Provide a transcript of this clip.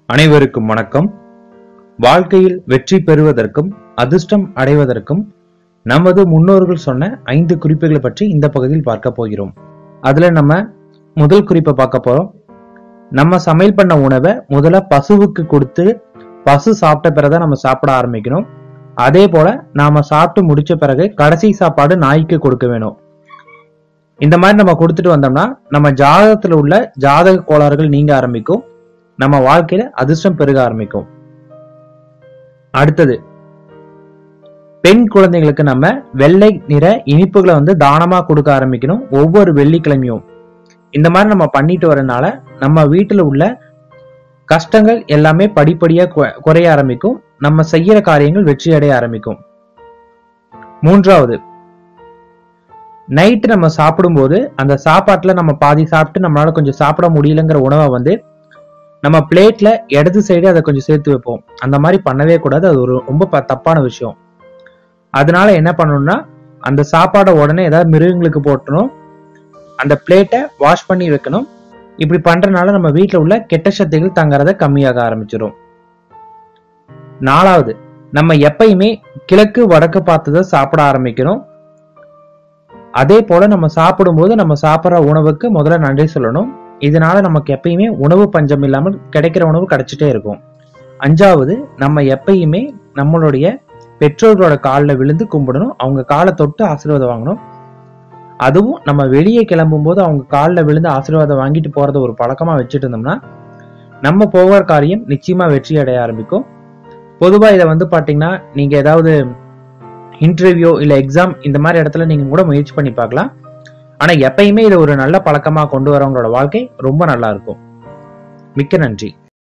அனைவருக்கும் வணக்கம் வாழ்க்கையில் வெற்றி பெறுவதற்கும் அதிர்ஷ்டம் அடைவதற்கும் நமது முன்னோர்கள் சொன்ன ஐந்து குறிப்புகளை பற்றி இந்த பகுதியில் பார்க்க போகிறோம் அதுல நம்ம முதல் குறிப்பை பார்க்க போறோம் நம்ம சமையல் பண்ண உணவை முதல்ல பசுவுக்கு கொடுத்து பசு சாப்பிட்ட பிறகு நம்ம சாப்பிட ஆரம்பிக்கணும் அதே போல நாம சாப்பிட்டு முடிச்ச பிறகு கடைசி சாப்பாடு நாய்க்கு கொடுக்க வேணும் இந்த மாதிரி நம்ம கொடுத்துட்டு வந்தோம்னா நம்ம ஜாதகத்துல உள்ள ஜாதக கோளாறுகள் நீங்க ஆரம்பிக்கும் நம்ம வாழ்க்கையில அதிர்ஷ்டம் பெருக ஆரம்பிக்கும் அடுத்தது பெண் குழந்தைகளுக்கு நம்ம வெள்ளை நிற இனிப்புகளை வந்து தானமா கொடுக்க ஆரம்பிக்கணும் ஒவ்வொரு வெள்ளிக்கிழமையும் இந்த மாதிரி நம்ம பண்ணிட்டு வரனால நம்ம வீட்டுல உள்ள கஷ்டங்கள் எல்லாமே படிப்படியா கு- குறைய ஆரம்பிக்கும் நம்ம செய்யற காரியங்கள் வெற்றி அடைய ஆரம்பிக்கும் மூன்றாவது நைட்டு நம்ம சாப்பிடும்போது அந்த சாப்பாட்டுல நம்ம பாதி சாப்பிட்டு நம்மளால கொஞ்சம் சாப்பிட முடியலங்கிற உணவை வந்து நம்ம பிளேட்ல இடது சைடு அதை கொஞ்சம் சேர்த்து வைப்போம் அந்த மாதிரி பண்ணவே கூடாது அது ஒரு ரொம்ப ப- தப்பான விஷயம் அதனால என்ன பண்ணணும்னா அந்த சாப்பாடை உடனே ஏதாவது மிருகங்களுக்கு போட்டணும் அந்த பிளேட்டை வாஷ் பண்ணி வைக்கணும் இப்படி பண்றதுனால நம்ம வீட்டில் உள்ள கெட்ட சக்திகள் தங்கறத கம்மியாக ஆரம்பிச்சிடும் நாலாவது நம்ம எப்பயுமே கிழக்கு வடக்கு பார்த்ததை சாப்பிட ஆரம்பிக்கணும் அதே போல நம்ம சாப்பிடும்போது நம்ம சாப்பிட்ற உணவுக்கு முதல்ல நன்றி சொல்லணும் இதனால நமக்கு எப்பயுமே உணவு பஞ்சம் இல்லாமல் கிடைக்கிற உணவு கிடைச்சிட்டே இருக்கும் அஞ்சாவது நம்ம எப்பயுமே நம்மளுடைய பெற்றோர்களோட காலில் விழுந்து கும்பிடணும் அவங்க காலை தொட்டு ஆசீர்வாதம் வாங்கணும் அதுவும் நம்ம வெளியே கிளம்பும் போது அவங்க காலில் விழுந்து ஆசீர்வாதம் வாங்கிட்டு போறத ஒரு பழக்கமா வச்சுட்டு இருந்தோம்னா நம்ம போகிற காரியம் நிச்சயமா வெற்றி அடைய ஆரம்பிக்கும் பொதுவா இதை வந்து பாத்தீங்கன்னா நீங்க ஏதாவது இன்டர்வியூ இல்ல எக்ஸாம் இந்த மாதிரி இடத்துல நீங்க கூட முயற்சி பண்ணி பார்க்கலாம் ஆனா எப்பயுமே இதை ஒரு நல்ல பழக்கமா கொண்டு வரவங்களோட வாழ்க்கை ரொம்ப நல்லா இருக்கும் மிக்க நன்றி